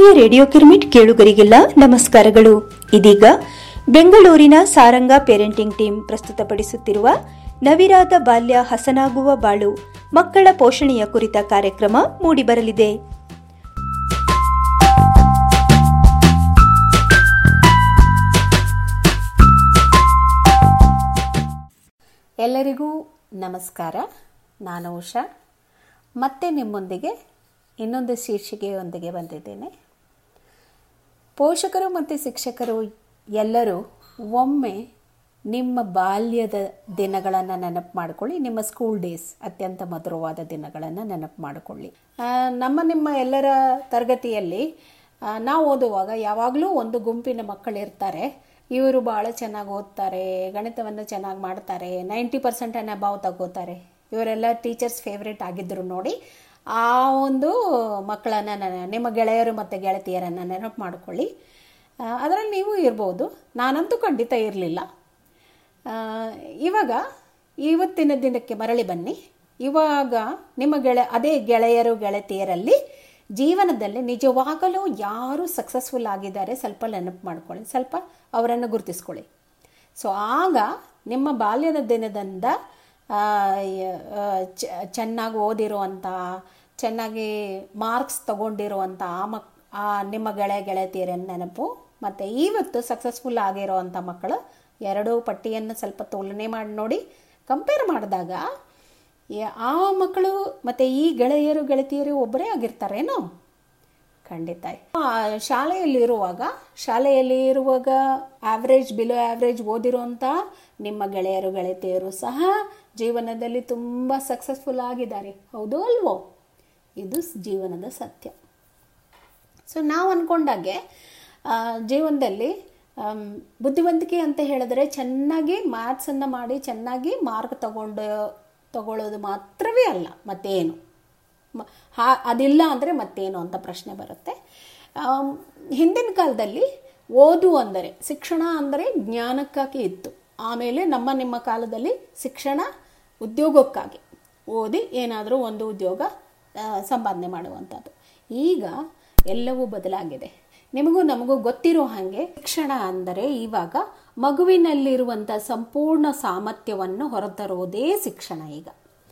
ಆತ್ಮೀಯ ರೇಡಿಯೋ ಕಿರ್ಮಿಟ್ ಕೇಳುಗರಿಗೆಲ್ಲ ನಮಸ್ಕಾರಗಳು ಇದೀಗ ಬೆಂಗಳೂರಿನ ಸಾರಂಗ ಪೇರೆಂಟಿಂಗ್ ಟೀಮ್ ಪ್ರಸ್ತುತಪಡಿಸುತ್ತಿರುವ ನವಿರಾದ ಬಾಲ್ಯ ಹಸನಾಗುವ ಬಾಳು ಮಕ್ಕಳ ಪೋಷಣೆಯ ಕುರಿತ ಕಾರ್ಯಕ್ರಮ ಮೂಡಿಬರಲಿದೆ ಎಲ್ಲರಿಗೂ ನಮಸ್ಕಾರ ನಾನು ಉಷಾ ಮತ್ತೆ ನಿಮ್ಮೊಂದಿಗೆ ಇನ್ನೊಂದು ಶೀರ್ಷಿಕೆಯೊಂದಿಗೆ ಬಂದಿದ್ದೇನೆ ಪೋಷಕರು ಮತ್ತು ಶಿಕ್ಷಕರು ಎಲ್ಲರೂ ಒಮ್ಮೆ ನಿಮ್ಮ ಬಾಲ್ಯದ ದಿನಗಳನ್ನು ನೆನಪು ಮಾಡಿಕೊಳ್ಳಿ ನಿಮ್ಮ ಸ್ಕೂಲ್ ಡೇಸ್ ಅತ್ಯಂತ ಮಧುರವಾದ ದಿನಗಳನ್ನು ನೆನಪು ಮಾಡಿಕೊಳ್ಳಿ ಆ, ನಮ್ಮ ನಿಮ್ಮ ಎಲ್ಲರ ತರಗತಿಯಲ್ಲಿ ಆ, ನಾವು ಓದುವಾಗ ಯಾವಾಗಲೂ ಒಂದು ಗುಂಪಿನ ಮಕ್ಕಳಿರ್ತಾರೆ ಇವರು ಭಾಳ ಚೆನ್ನಾಗಿ ಓದ್ತಾರೆ ಗಣಿತವನ್ನು ಚೆನ್ನಾಗಿ ಮಾಡ್ತಾರೆ ನೈಂಟಿ ಪರ್ಸೆಂಟನ್ನು ಅಬಾವ್ ತಗೋತಾರೆ ಇವರೆಲ್ಲ ಟೀಚರ್ಸ್ ಫೇವ್ರೇಟ್ ಆಗಿದ್ದರು ನೋಡಿ ಆ ಒಂದು ಮಕ್ಕಳನ್ನು ನೆನ- ನಿಮ್ಮ ಗೆಳೆಯರು ಮತ್ತು ಗೆಳತಿಯರನ್ನು ನೆನಪು ಮಾಡಿಕೊಳ್ಳಿ ಅದರಲ್ಲಿ ನೀವು ಇರ್ಬೋದು ನಾನಂತೂ ಖಂಡಿತ ಇರಲಿಲ್ಲ ಇವಾಗ ಇವತ್ತಿನ ದಿನಕ್ಕೆ ಮರಳಿ ಬನ್ನಿ ಇವಾಗ ನಿಮ್ಮ ಗೆಳೆ ಅದೇ ಗೆಳೆಯರು ಗೆಳತಿಯರಲ್ಲಿ ಜೀವನದಲ್ಲಿ ನಿಜವಾಗಲೂ ಯಾರು ಸಕ್ಸಸ್ಫುಲ್ ಆಗಿದ್ದಾರೆ ಸ್ವಲ್ಪ ನೆನಪು ಮಾಡ್ಕೊಳ್ಳಿ ಸ್ವಲ್ಪ ಅವರನ್ನು ಗುರುತಿಸ್ಕೊಳ್ಳಿ ಸೊ ಆಗ ನಿಮ್ಮ ಬಾಲ್ಯದ ದಿನದಿಂದ ಆ, ಯ- ಆ, ಚ- ಚೆನ್ನಾಗಿ ಓದಿರುವಂಥ ಚೆನ್ನಾಗಿ ಮಾರ್ಕ್ಸ್ ತಗೊಂಡಿರುವಂಥ ಆ ಮಕ್ ಆ ನಿಮ್ಮ ಗೆಳೆಯ ಗೆಳತಿಯರ ನೆನಪು ಮತ್ತು ಇವತ್ತು ಸಕ್ಸಸ್ಫುಲ್ ಆಗಿರುವಂಥ ಮಕ್ಕಳು ಎರಡೂ ಪಟ್ಟಿಯನ್ನು ಸ್ವಲ್ಪ ತುಲನೆ ಮಾಡಿ ನೋಡಿ ಕಂಪೇರ್ ಮಾಡಿದಾಗ ಯ- ಆ ಮಕ್ಕಳು ಮತ್ತು ಈ ಗೆಳೆಯರು ಗೆಳತಿಯರು ಒಬ್ಬರೇ ಆಗಿರ್ತಾರೇನೋ ಖಂಡಿತ ಆ, ಶಾಲೆಯಲ್ಲಿರುವಾಗ ಶಾಲೆಯಲ್ಲಿ ಇರುವಾಗ ಆವ್ರೇಜ್ ಬಿಲೋ ಆವ್ರೇಜ್ ಓದಿರುವಂಥ ನಿಮ್ಮ ಗೆಳೆಯರು ಗೆಳತಿಯರು ಸಹ ಜೀವನದಲ್ಲಿ ತುಂಬ ಸಕ್ಸಸ್ಫುಲ್ ಆಗಿದ್ದಾರೆ ಹೌದು ಅಲ್ವೋ ಇದು ಸ್- ಜೀವನದ ಸತ್ಯ ಸೊ ನಾವು ಅಂದ್ಕೊಂಡಾಗೆ ಆ, ಜೀವನದಲ್ಲಿ ಆಮ್, ಬುದ್ಧಿವಂತಿಕೆ ಅಂತ ಹೇಳಿದ್ರೆ ಚೆನ್ನಾಗಿ ಮ್ಯಾಥ್ಸನ್ನು ಮಾಡಿ ಚೆನ್ನಾಗಿ ಮಾರ್ಕ್ ತಗೊಂಡು ತಗೊಳ್ಳೋದು ಮಾತ್ರವೇ ಅಲ್ಲ ಮತ್ತೇನು ಮ- ಹಾ ಅದಿಲ್ಲ ಅಂದರೆ ಮತ್ತೇನು ಅಂತ ಪ್ರಶ್ನೆ ಬರುತ್ತೆ ಆಮ್, ಹಿಂದಿನ ಕಾಲದಲ್ಲಿ ಓದು ಅಂದರೆ ಶಿಕ್ಷಣ ಅಂದರೆ ಜ್ಞಾನಕ್ಕಾಗಿ ಇತ್ತು ಆಮೇಲೆ ನಮ್ಮ ನಿಮ್ಮ ಕಾಲದಲ್ಲಿ ಶಿಕ್ಷಣ ಉದ್ಯೋಗಕ್ಕಾಗಿ ಓದಿ ಏನಾದರೂ ಒಂದು ಉದ್ಯೋಗ ಆ, ಸಂಪಾದನೆ ಮಾಡುವಂಥದ್ದು ಈಗ ಎಲ್ಲವೂ ಬದಲಾಗಿದೆ ನಿಮಗೂ ನಮಗೂ ಗೊತ್ತಿರೋ ಹಾಗೆ ಶಿಕ್ಷಣ ಅಂದರೆ ಇವಾಗ ಮಗುವಿನಲ್ಲಿರುವಂಥ ಸಂಪೂರ್ಣ ಸಾಮರ್ಥ್ಯವನ್ನು ಹೊರತರುವುದೇ ಶಿಕ್ಷಣ ಈಗ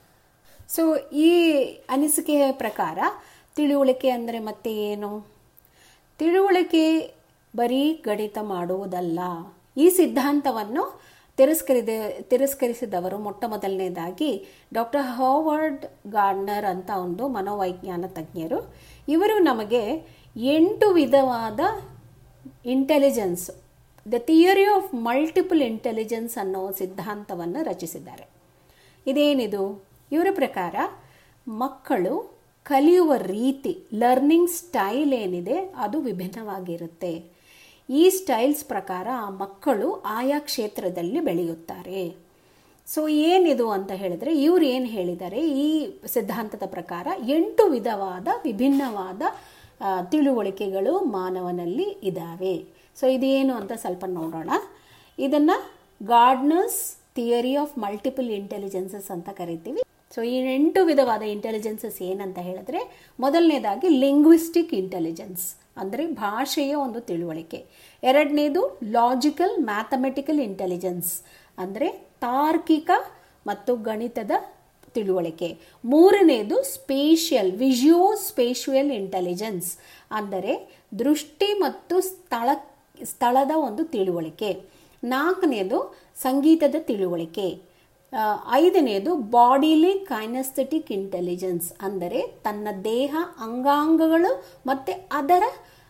ಸೊ ಈ ಅನಿಸಿಕೆಯ ಪ್ರಕಾರ ತಿಳುವಳಿಕೆ ಅಂದರೆ ಮತ್ತೆ ಏನು ತಿಳುವಳಿಕೆ ಬರೀ ಗಣಿತ ಮಾಡುವುದಲ್ಲ ಈ ಸಿದ್ಧಾಂತವನ್ನು ತಿರಸ್ಕರಿದ ತಿರಸ್ಕರಿಸಿದವರು ಮೊಟ್ಟ ಮೊದಲನೇದಾಗಿ ಡಾಕ್ಟರ್ ಹಾವರ್ಡ್ ಗಾರ್ಡ್ನರ್ ಅಂತ ಒಂದು ಮನೋವೈಜ್ಞಾನ ತಜ್ಞರು ಇವರು ನಮಗೆ ಎಂಟು ವಿಧವಾದ intelligence the theory of multiple intelligence ಅನ್ನೋ ಸಿದ್ಧಾಂತವನ್ನು ರಚಿಸಿದ್ದಾರೆ ಇದೇನಿದು ಇವರ ಪ್ರಕಾರ ಮಕ್ಕಳು ಕಲಿಯುವ ರೀತಿ ಲರ್ನಿಂಗ್ ಸ್ಟೈಲ್ ಏನಿದೆ ಅದು ವಿಭಿನ್ನವಾಗಿರುತ್ತೆ ಈ ಸ್ಟೈಲ್ಸ್ ಪ್ರಕಾರ ಆ ಮಕ್ಕಳು ಆಯಾ ಕ್ಷೇತ್ರದಲ್ಲಿ ಬೆಳೆಯುತ್ತಾರೆ ಸೊ ಏನಿದು ಅಂತ ಹೇಳಿದ್ರೆ ಇವ್ರು ಏನು ಹೇಳಿದ್ದಾರೆ ಈ ಸಿದ್ಧಾಂತದ ಪ್ರಕಾರ ಎಂಟು ವಿಧವಾದ ವಿಭಿನ್ನವಾದ ಆ, ತಿಳುವಳಿಕೆಗಳು ಮಾನವನಲ್ಲಿ ಇದ್ದಾವೆ ಸೊ ಇದೇನು ಅಂತ ಸ್ವಲ್ಪ ನೋಡೋಣ ಇದನ್ನು Gardner's theory of multiple intelligences ಅಂತ ಕರಿತೀವಿ ಸೊ ಈ ಎಂಟು ವಿಧವಾದ ಇಂಟೆಲಿಜೆನ್ಸಸ್ ಏನಂತ ಹೇಳಿದ್ರೆ ಮೊದಲನೇದಾಗಿ ಲಿಂಗ್ವಿಸ್ಟಿಕ್ ಇಂಟೆಲಿಜೆನ್ಸ್ ಅಂದರೆ ಭಾಷೆಯ ಒಂದು ತಿಳುವಳಿಕೆ ಎರಡನೇದು ಲಾಜಿಕಲ್ ಮ್ಯಾಥಮೆಟಿಕಲ್ ಇಂಟೆಲಿಜೆನ್ಸ್ ಅಂದರೆ ತಾರ್ಕಿಕ ಮತ್ತು ಗಣಿತದ ತಿಳುವಳಿಕೆ ಮೂರನೇದು ಸ್ಪೇಷಿಯಲ್ ವಿಜುವೋ ಸ್ಪೇಷಿಯಲ್ ಇಂಟೆಲಿಜೆನ್ಸ್ ಅಂದರೆ ದೃಷ್ಟಿ ಮತ್ತು ಸ್ಥಳ ಸ್ಥಳದ ಒಂದು ತಿಳುವಳಿಕೆ ನಾಲ್ಕನೇದು ಸಂಗೀತದ ತಿಳುವಳಿಕೆ ಆ, ಐದನೇದು ಬಾಡಿಲಿ ಕೈನಸ್ಥೆಟಿಕ್ ಇಂಟೆಲಿಜೆನ್ಸ್ ಅಂದರೆ ತನ್ನ ದೇಹ ಅಂಗಾಂಗಗಳು ಮತ್ತು ಅದರ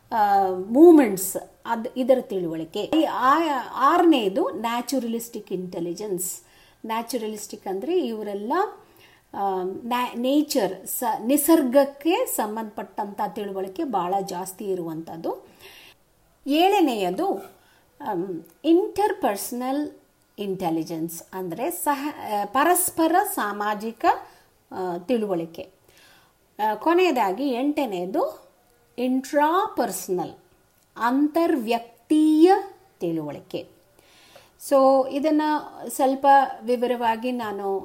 ಮೂಮೆಂಟ್ಸ್ ಅದು ಇದರ ತಿಳುವಳಿಕೆ ಈ ಆ- ಆರನೇದು ನ್ಯಾಚುರಲಿಸ್ಟಿಕ್ ಇಂಟೆಲಿಜೆನ್ಸ್ ನ್ಯಾಚುರಲಿಸ್ಟಿಕ್ ಅಂದರೆ ಇವರೆಲ್ಲ ನೇಚರ್ ಸ ನಿಸರ್ಗಕ್ಕೆ ಸಂಬಂಧಪಟ್ಟಂಥ ತಿಳುವಳಿಕೆ ಭಾಳ ಜಾಸ್ತಿ ಇರುವಂಥದ್ದು ಏಳನೆಯದು ಇಂಟರ್ಪರ್ಸನಲ್ ಇಂಟೆಲಿಜೆನ್ಸ್ ಅಂದರೆ ಸಹ ಆ, ಪರಸ್ಪರ ಸಾಮಾಜಿಕ ಆ, ತಿಳುವಳಿಕೆ ಆ, ಕೊನೆಯದಾಗಿ ಎಂಟನೆಯದು ಇಂಟ್ರಾಪರ್ಸನಲ್ ಅಂತರ್ವ್ಯಕ್ತೀಯ ತಿಳುವಳಿಕೆ ಸೊ ಇದನ್ನು ಸ್ವಲ್ಪ ವಿವರವಾಗಿ ನಾನು